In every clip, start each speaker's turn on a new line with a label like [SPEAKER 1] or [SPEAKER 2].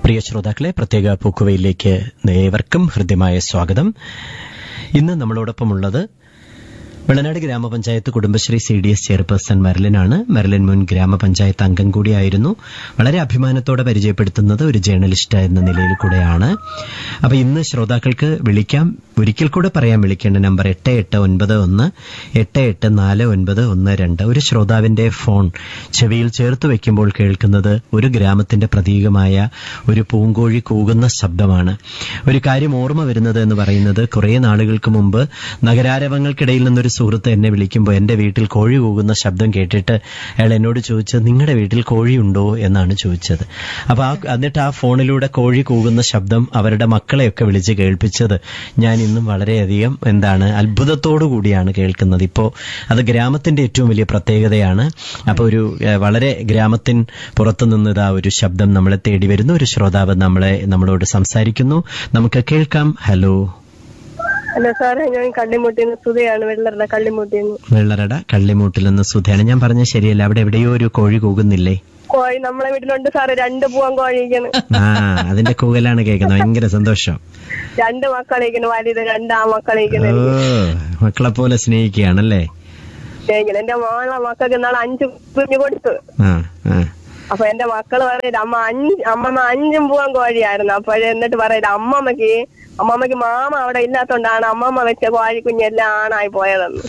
[SPEAKER 1] പ്രിയ ശ്രോതാക്കളെ പ്രത്യേക പൂക്കുവയിലേക്ക് ഏവർക്കും ഹൃദ്യമായ സ്വാഗതം ഇന്ന് നമ്മളോടൊപ്പമുള്ളത് വെള്ളനാട് ഗ്രാമപഞ്ചായത്ത് Kudumbashree C D S chairperson മെർലിനാണ് മെർലിൻ മുൻ ഗ്രാമപഞ്ചായത്ത് അംഗം കൂടിയായിരുന്നു വളരെ അഭിമാനത്തോടെ പരിചയപ്പെടുത്തുന്നത് ഒരു ജേർണലിസ്റ്റ് എന്ന നിലയിൽ കൂടെയാണ് അപ്പൊ ഇന്ന് ശ്രോതാക്കൾക്ക് വിളിക്കാം ഒരിക്കൽ കൂടെ പറയാൻ വിളിക്കേണ്ട നമ്പർ എട്ട് എട്ട് ഒൻപത് ഒന്ന് എട്ട് എട്ട് നാല് ഒൻപത് ഒന്ന് രണ്ട് ഒരു ശ്രോതാവിന്റെ ഫോൺ ചെവിയിൽ ചേർത്ത് വെക്കുമ്പോൾ കേൾക്കുന്നത് ഒരു ഗ്രാമത്തിന്റെ പ്രതീകമായ ഒരു പൂങ്കോഴി കൂകുന്ന ശബ്ദമാണ് ഒരു കാര്യം ഓർമ്മ വരുന്നത് എന്ന് പറയുന്നത് കുറെ നാളുകൾക്ക് മുമ്പ് നഗരാരവങ്ങൾക്കിടയിൽ നിന്നൊരു സുഹൃത്ത് എന്നെ വിളിക്കുമ്പോൾ എന്റെ വീട്ടിൽ കോഴി കൂകുന്ന ശബ്ദം കേട്ടിട്ട് അയാൾ എന്നോട് ചോദിച്ചത് നിങ്ങളുടെ വീട്ടിൽ കോഴിയുണ്ടോ എന്നാണ് ചോദിച്ചത് അപ്പൊ ആ എന്നിട്ട് ആ ഫോണിലൂടെ കോഴി കൂകുന്ന ശബ്ദം അവരുടെ മക്കളെയൊക്കെ വിളിച്ച് കേൾപ്പിച്ചത് ഞാൻ ഇന്നും വളരെയധികം എന്താണ് അത്ഭുതത്തോടു കൂടിയാണ് കേൾക്കുന്നത് ഇപ്പോ അത് ഗ്രാമത്തിന്റെ ഏറ്റവും വലിയ പ്രത്യേകതയാണ് അപ്പൊ ഒരു ഏഹ്, വളരെ ഗ്രാമത്തിൻ പുറത്തു നിന്ന് ഇതാ ഒരു ശബ്ദം നമ്മളെ തേടി വരുന്നു ഒരു ശ്രോതാവ് നമ്മളെ നമ്മളോട് സംസാരിക്കുന്നു നമുക്ക് കേൾക്കാം ഹലോ
[SPEAKER 2] ഹലോ സാറേ ഞാൻ കള്ളിമുട്ടിന്ന് സുധയാണ് വെള്ളറുടെ കള്ളിമുട്ടിന്ന്
[SPEAKER 1] വെള്ളറട കള്ളിമൂട്ടിൽ നിന്ന് സുധയാണ് ഞാൻ പറഞ്ഞ ശരിയല്ല അവിടെ എവിടെയോ ഒരു കോഴി കൂകുന്നില്ലേ
[SPEAKER 2] കോഴി നമ്മളെ വീട്ടിലുണ്ട് സാറ് രണ്ട് പൂവൻ കോഴിക്കുന്നു
[SPEAKER 1] ആ അതിന്റെ കൂകലാണ് കേൾക്കുന്നത് ഭയങ്കര സന്തോഷം
[SPEAKER 2] രണ്ട് മക്കളേക്കുന്നു വലുത് രണ്ട് ആ മക്കളേക്കുന്നു
[SPEAKER 1] ഓ മക്കളെ പോലെ സ്നേഹിക്കുകയാണല്ലേ
[SPEAKER 2] എനിക്ക് എന്റെ മോളെ മക്കൾക്ക് ഇന്നാളെ അഞ്ച് കുഞ്ഞു കൊടുത്തു
[SPEAKER 1] ആ ആ
[SPEAKER 2] അപ്പൊ എന്റെ മക്കള് പറയുന്നത് അമ്മ അഞ്ച് അമ്മമ്മ അഞ്ചും പൂവൻ കോഴിയായിരുന്നു അപ്പോഴേ എന്നിട്ട് പറയുന്നത് അമ്മമ്മക്ക് അമ്മമ്മക്ക് മാമ അവിടെ ഇല്ലാത്തോണ്ടാണ് അമ്മമ്മ വെച്ച കോഴി കുഞ്ഞെല്ലാം ആണായി പോയതെന്ന്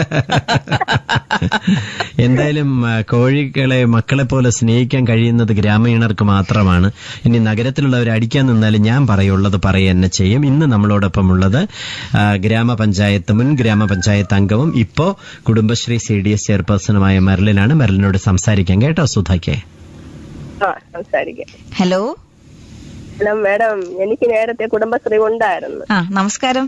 [SPEAKER 1] എന്തായാലും ആ, കോഴികളെ മക്കളെ പോലെ സ്നേഹിക്കാൻ കഴിയുന്നത് ഗ്രാമീണർക്ക് മാത്രമാണ് ഇനി നഗരത്തിലുള്ളവർ അടിക്കാൻ നിന്നാലും ഞാൻ പറയുള്ളത് പറയുക തന്നെ ചെയ്യും ഇന്ന് നമ്മളോടൊപ്പം ഉള്ളത് ആ, ഗ്രാമപഞ്ചായത്ത് മുൻ ഗ്രാമപഞ്ചായത്ത് അംഗവും ഇപ്പോ കുടുംബശ്രീ സി ഡി എസ് ചെയർപേഴ്സണുമായ മെർലിനാണ് മെർലിനോട് സംസാരിക്കാം കേട്ടോ സുധയ്ക്ക്
[SPEAKER 2] ആ സംസാരിക്കാം
[SPEAKER 3] ഹലോ
[SPEAKER 2] ഹലോ മാഡം എനിക്ക് നേരത്തെ കുടുംബശ്രീ ഉണ്ടായിരുന്നു
[SPEAKER 3] ആ നമസ്കാരം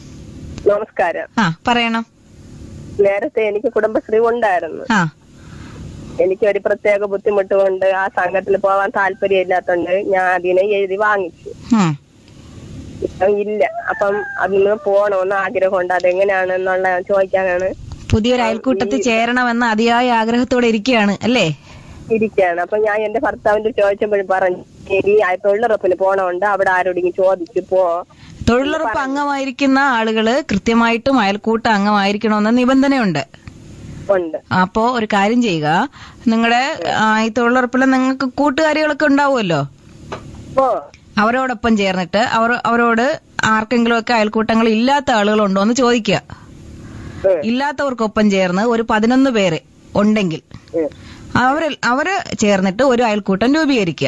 [SPEAKER 2] നമസ്കാരം
[SPEAKER 3] ആ പറയണം
[SPEAKER 2] നേരത്തെ എനിക്ക് കുടുംബശ്രീ ഉണ്ടായിരുന്നു
[SPEAKER 3] ആ
[SPEAKER 2] എനിക്ക് ഒരു പ്രത്യേക ബുദ്ധിമുട്ട് കൊണ്ട് ആ സംഘത്തിൽ പോവാൻ താല്പര്യം ഇല്ലാത്തോണ്ട് ഞാൻ അതിനെ എഴുതി വാങ്ങിച്ചു
[SPEAKER 3] ഉം.
[SPEAKER 2] ഇപ്പം ഇല്ല അപ്പം അതിന് പോണമെന്ന് ആഗ്രഹമുണ്ട് അതെങ്ങനെയാണെന്നുള്ള ചോദിക്കാനാണ്
[SPEAKER 3] പുതിയൊരു അയൽക്കൂട്ടത്തിൽ ചേരണമെന്ന് അതിയായ ആഗ്രഹത്തോടെ ഇരിക്കുകയാണ് അല്ലേ
[SPEAKER 2] ഇരിക്കുകയാണ് അപ്പൊ ഞാൻ എന്റെ ഭർത്താവിന്റെ ചോദിച്ചപ്പോഴും പറഞ്ഞു ശരി ആ തൊഴിലുറപ്പിന് പോണമുണ്ട് അവിടെ ആരോടെങ്കിലും ചോദിച്ചു പോ
[SPEAKER 3] തൊഴിലുറപ്പ് അംഗമായിരിക്കുന്ന ആളുകള് കൃത്യമായിട്ടും അയൽക്കൂട്ട അംഗമായിരിക്കണമെന്ന നിബന്ധനയുണ്ട്
[SPEAKER 2] ഉണ്ട്
[SPEAKER 3] അപ്പോ ഒരു കാര്യം ചെയ്യുക നിങ്ങളുടെ ഈ തൊഴിലുറപ്പിൽ നിങ്ങൾക്ക് കൂട്ടുകാരികളൊക്കെ ഉണ്ടാവുമല്ലോ
[SPEAKER 2] പോ
[SPEAKER 3] അവരോടൊപ്പം ചേർന്നിട്ട് അവർ അവരോട് ആർക്കെങ്കിലും ഒക്കെ അയൽക്കൂട്ടങ്ങൾ ഇല്ലാത്ത ആളുകളുണ്ടോ എന്ന് ചോദിക്കുക
[SPEAKER 2] ഉം,
[SPEAKER 3] ഇല്ലാത്തവർക്കൊപ്പം ചേർന്ന് ഒരു പതിനൊന്ന് പേര് ഉണ്ടെങ്കിൽ
[SPEAKER 2] ഉം.
[SPEAKER 3] അവര് അവര് ചേർന്നിട്ട് ഒരു അയൽക്കൂട്ടം രൂപീകരിക്കുക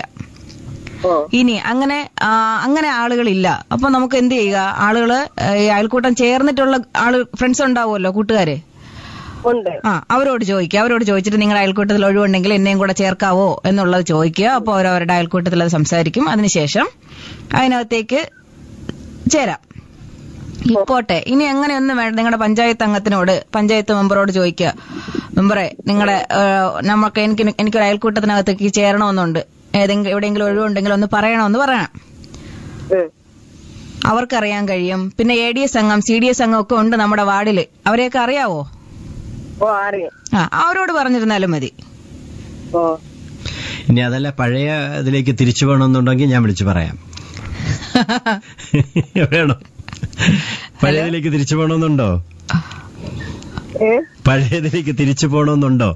[SPEAKER 2] ഓ
[SPEAKER 3] ഇനി അങ്ങനെ ആ, അങ്ങനെ ആളുകളില്ല അപ്പൊ നമുക്ക് എന്ത് ചെയ്യുക ആളുകള് ഏ, ഈ അയൽക്കൂട്ടം ചേർന്നിട്ടുള്ള ആള് ഫ്രണ്ട്സ് ഉണ്ടാവുമല്ലോ കൂട്ടുകാര്
[SPEAKER 2] ഉണ്ട്
[SPEAKER 3] ആ അവരോട് ചോദിക്കുക അവരോട് ചോദിച്ചിട്ട് നിങ്ങളുടെ അയൽക്കൂട്ടത്തിൽ ഒഴിവുണ്ടെങ്കിൽ എന്നെയും കൂടെ ചേർക്കാവോ എന്നുള്ളത് ചോദിക്കുക അപ്പോൾ അവരവരുടെ അയൽക്കൂട്ടത്തിൽ അത് സംസാരിക്കും അതിനുശേഷം അതിനകത്തേക്ക് ചേരാം പോട്ടെ ഇനി അങ്ങനെയൊന്നും വേണ്ട നിങ്ങളുടെ പഞ്ചായത്ത് അംഗത്തിനോട് പഞ്ചായത്ത് മെമ്പറോട് ചോദിക്കുക മെമ്പറെ നിങ്ങളുടെ നമുക്ക് എനിക്ക് എനിക്കൊരു അയൽക്കൂട്ടത്തിനകത്തേക്ക് ചേരണമെന്നുണ്ട് ഏതെങ്കിലും എവിടെയെങ്കിലും ഒഴിവുണ്ടെങ്കിൽ ഒന്ന് പറയണമെന്ന് പറയണം
[SPEAKER 2] ഉം.
[SPEAKER 3] അവർക്കറിയാൻ കഴിയും പിന്നെ എ ഡി എസ് അംഗം സി ഡി എസ് അംഗം ഒക്കെ ഉണ്ട് നമ്മുടെ വാർഡില് അവരെയൊക്കെ അറിയാവോ
[SPEAKER 2] ഓ അറിയാം
[SPEAKER 3] ആ അവരോട് പറഞ്ഞിരുന്നാലും മതി
[SPEAKER 2] ഓ
[SPEAKER 1] ഇനി അതല്ല പഴയ ഇതിലേക്ക് തിരിച്ചു പോകണമെന്നുണ്ടെങ്കിൽ ഞാൻ വിളിച്ചു പറയാം വേണോ പഴയതിലേക്ക് തിരിച്ചു പോകണമെന്നുണ്ടോ
[SPEAKER 2] ഏ
[SPEAKER 1] പഴയതിലേക്ക് തിരിച്ചു പോകണമെന്നുണ്ടോ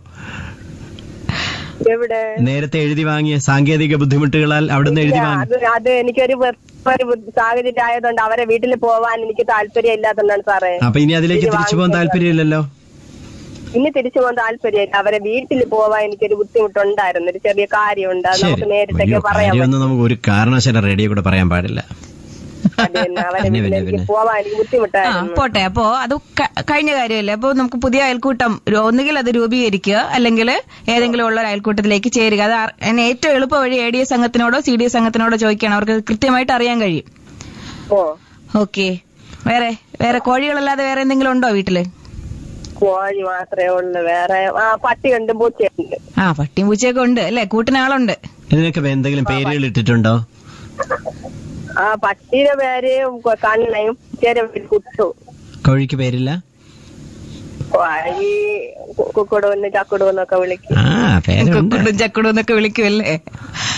[SPEAKER 2] എവിടെ
[SPEAKER 1] നേരത്തെ എഴുതി വാങ്ങിയ സാങ്കേതിക ബുദ്ധിമുട്ടുകളാൽ അവിടുന്ന് എഴുതി വാങ്ങി
[SPEAKER 2] അത് അത് എനിക്കൊരു വെ- ഒരു ബുദ്ധി- സാഹചര്യം ആയതുകൊണ്ട് അവരെ വീട്ടിൽ പോവാൻ എനിക്ക് താല്പര്യം ഇല്ലാത്തതുകൊണ്ടാണ് സാറേ
[SPEAKER 1] അപ്പൊ ഇനി അതിലേക്ക് തിരിച്ചു പോകാൻ താല്പര്യമില്ലല്ലോ
[SPEAKER 2] ഇനി തിരിച്ചു പോകാൻ താല്പര്യമില്ല അവരെ വീട്ടിൽ പോവാൻ എനിക്കൊരു ബുദ്ധിമുട്ടുണ്ടായിരുന്നു ഒരു ചെറിയ കാര്യമുണ്ട് അത്
[SPEAKER 1] ശരി
[SPEAKER 2] നമുക്ക് നേരിട്ടൊക്കെ
[SPEAKER 1] വലിയ
[SPEAKER 2] പറയാൻ
[SPEAKER 1] കാര്യമൊന്നും നമുക്ക് ഒരു കാരണവശാലും റേഡിയോ കൂടെ പറയാൻ പാടില്ല
[SPEAKER 2] അത് തന്നെ അവരെ
[SPEAKER 1] പിന്നെ,
[SPEAKER 2] വീട്ടിൽ
[SPEAKER 1] പിന്നെ,
[SPEAKER 2] എനിക്ക്
[SPEAKER 1] പിന്നെ.
[SPEAKER 2] പോവാൻ എനിക്ക്
[SPEAKER 3] ആ
[SPEAKER 2] ബുദ്ധിമുട്ടായിരുന്നു
[SPEAKER 3] പോട്ടെ അപ്പോ അത് ക- കഴിഞ്ഞ കാര്യമല്ലേ അപ്പൊ നമുക്ക് പുതിയ അയൽക്കൂട്ടം ഒരു- ഒന്നുകിൽ അത് രൂപീകരിക്കുക അല്ലെങ്കിൽ ഏതെങ്കിലും ഉള്ള ഒരു അയൽക്കൂട്ടത്തിലേക്ക് ചേരുക അത് ആർ- അതിന് ഏറ്റവും എളുപ്പ വഴി എ ഡി എസ് സംഘത്തിനോടോ സി ഡി എസ് സംഘത്തിനോടോ ചോദിക്കണം അവർക്ക് കൃത്യമായിട്ട് അറിയാൻ കഴിയും
[SPEAKER 2] ഓ
[SPEAKER 3] ഓക്കെ വേറെ വേറെ കോഴികളല്ലാതെ വേറെ എന്തെങ്കിലും ഉണ്ടോ വീട്ടില്
[SPEAKER 2] കോഴി മാത്രമേ ഉള്ളൂ വേറെ ആ പട്ടിയുണ്ട് പൂച്ചയുണ്ട്
[SPEAKER 3] ആ പട്ടിയും പൂച്ചയൊക്കെ ഉണ്ട് അല്ലേ കൂട്ടിനാളുണ്ട്
[SPEAKER 1] ഇതിനൊക്കെ എന്തെങ്കിലും പേരുകൾ ഇട്ടിട്ടുണ്ടോ
[SPEAKER 2] ആ പട്ടിയുടെ പേര് കണ്ണയും പൂച്ചയുടെ പേര് കുട്ടു
[SPEAKER 1] കോഴിക്ക് പേരില്ല
[SPEAKER 2] കോഴി കുക്കുടുന്ന് ചക്കുടുന്നൊക്കെ വിളിക്കും
[SPEAKER 1] ആ പേരുണ്ട്
[SPEAKER 3] കുക്കുടും ചക്കുടും എന്നൊക്കെ വിളിക്കുമല്ലേ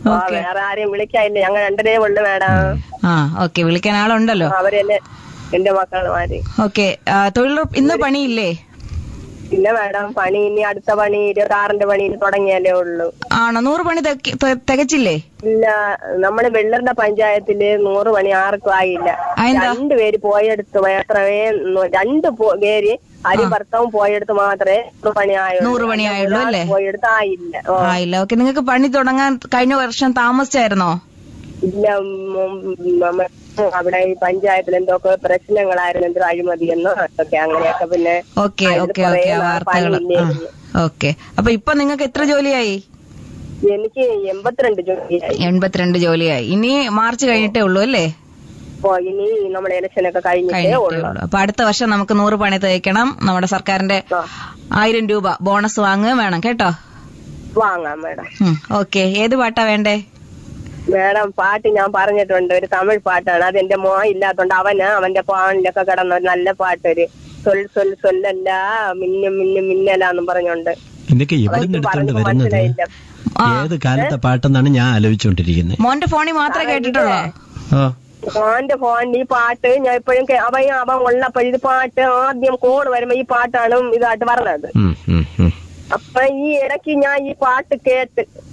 [SPEAKER 2] ആ,
[SPEAKER 3] ഓക്കെ
[SPEAKER 2] വേറെ ആരെയും വിളിക്കാനില്ല ഞങ്ങൾ രണ്ടരേ ഉള്ളു മേഡം
[SPEAKER 3] ആ ഓക്കെ വിളിക്കാൻ ആളുണ്ടല്ലോ
[SPEAKER 2] അവരെന്നെ എന്റെ മക്കളുമാര്
[SPEAKER 3] ഓക്കെ തൊഴിലുറപ്പ് ഇന്ന് പണിയില്ലേ
[SPEAKER 2] ഇല്ല മേഡം പണി ഇനി അടുത്ത പണി ഇരുപത്തി ആറിന്റെ പണി ഇനി തുടങ്ങിയാലേ ഉള്ളൂ
[SPEAKER 3] ആണോ നൂറ് പണി തെക്കി- തെ- തികച്ചില്ലേ
[SPEAKER 2] ഇല്ല നമ്മള് വെള്ളറിന്റെ പഞ്ചായത്തില് നൂറ് പണി ആർക്കും ആയില്ല
[SPEAKER 3] അതെന്താ?
[SPEAKER 2] രണ്ടുപേര് പോയെടുത്ത് മാത്രമേ നൂ- രണ്ട് പോ- പേര് അരി ഭർത്താവും പോയെടുത്ത് മാത്രമേ നൂറ് പണി ആയുള്ളൂ
[SPEAKER 3] നൂറ് പണി ആയുള്ളൂ അല്ലേ?
[SPEAKER 2] പോയെടുത്ത് ആയില്ല ഓ,
[SPEAKER 3] ആയില്ല ഓക്കെ നിങ്ങൾക്ക് പണി തുടങ്ങാൻ കഴിഞ്ഞ വർഷം താമസിച്ചായിരുന്നോ
[SPEAKER 2] ഇല്ല ഉം, നമ്മ- അവിടെ ഈ പഞ്ചായത്തിൽ എന്തൊക്കെ പ്രശ്നങ്ങളായിരുന്നു എന്തോ അഴിമതിയെന്നോ ഒക്കെ അങ്ങനെയൊക്കെ പിന്നെ
[SPEAKER 3] ഓക്കെ
[SPEAKER 2] അതില്
[SPEAKER 3] ഓക്കെ
[SPEAKER 2] കുറേ
[SPEAKER 3] ഓക്കെ
[SPEAKER 2] നാൾ
[SPEAKER 3] വാർത്തകൾ
[SPEAKER 2] പണിയില്ലായിരുന്നു.
[SPEAKER 3] ഓക്കെ അപ്പൊ ഇപ്പൊ നിങ്ങൾക്ക് എത്ര ജോലിയായി
[SPEAKER 2] എനിക്ക് എൺപത്തിരണ്ട് ജോലിയായി
[SPEAKER 3] എൺപത്തിരണ്ട് ജോലിയായി ഇനി മാർച്ച് കഴിഞ്ഞിട്ടേ ഉള്ളൂ അല്ലേ
[SPEAKER 2] അപ്പൊ ഇനി നമ്മുടെ ഇലക്ഷനൊക്കെ കഴിഞ്ഞിട്ടേ
[SPEAKER 3] കഴിഞ്ഞിട്ടേ
[SPEAKER 2] ഉള്ളൂ
[SPEAKER 3] ഉള്ളൂ അപ്പൊ അടുത്ത വർഷം നമുക്ക് നൂറ് പണി തയ്ക്കണം നമ്മുടെ സർക്കാരിന്റെ
[SPEAKER 2] ആ,
[SPEAKER 3] ആയിരം രൂപ ബോണസ് വാങ്ങുകയും വേണം കേട്ടോ
[SPEAKER 2] വാങ്ങാം മേഡം
[SPEAKER 3] ഓക്കെ ഏത് പാട്ടാ വേണ്ടേ
[SPEAKER 2] മേഡം പാട്ട് ഞാൻ പറഞ്ഞിട്ടുണ്ട് ഒരു തമിഴ് പാട്ടാണ് അത് എന്റെ മോ ഇല്ലാത്തോണ്ട് അവന് അവന്റെ ഫോണിലൊക്കെ കിടന്ന ഒരു നല്ല പാട്ട് ഒരു സൊൽ സൊൽ സൊല്ലല്ല മിന്നും മിന്നും മിന്നലാന്നും പറഞ്ഞോണ്ട്
[SPEAKER 1] ഇതൊക്കെ എവിടെ നിന്ന് എടുത്തോണ്ട്
[SPEAKER 2] പറഞ്ഞപ്പോ
[SPEAKER 1] വരുന്നത്
[SPEAKER 2] മനസ്സിലായില്ല
[SPEAKER 1] ഏത് കാലത്തെ പാട്ടെന്നാണ് ഞാൻ ആലോചിച്ചുകൊണ്ടിരിക്കുന്നത്
[SPEAKER 3] മോന്റെ ഫോണിൽ മാത്രമേ കേട്ടിട്ടുള്ളൂ
[SPEAKER 1] ഓ
[SPEAKER 2] മോന്റെ ഫോണിൽ ഈ പാട്ട് ഞാൻ ഇപ്പോഴും കേ- അവൻ അവൻ ഉള്ളപ്പോ ഇത് പാട്ട് ആദ്യം കോഡ് വരുമ്പോ ഈ പാട്ടാണ് ഇതായിട്ട് പറഞ്ഞത്
[SPEAKER 1] ഉം, ഉം, ഉം.
[SPEAKER 2] അപ്പൊ ഈ ഇടയ്ക്ക് ഞാൻ ഈ പാട്ട് കേട്ട്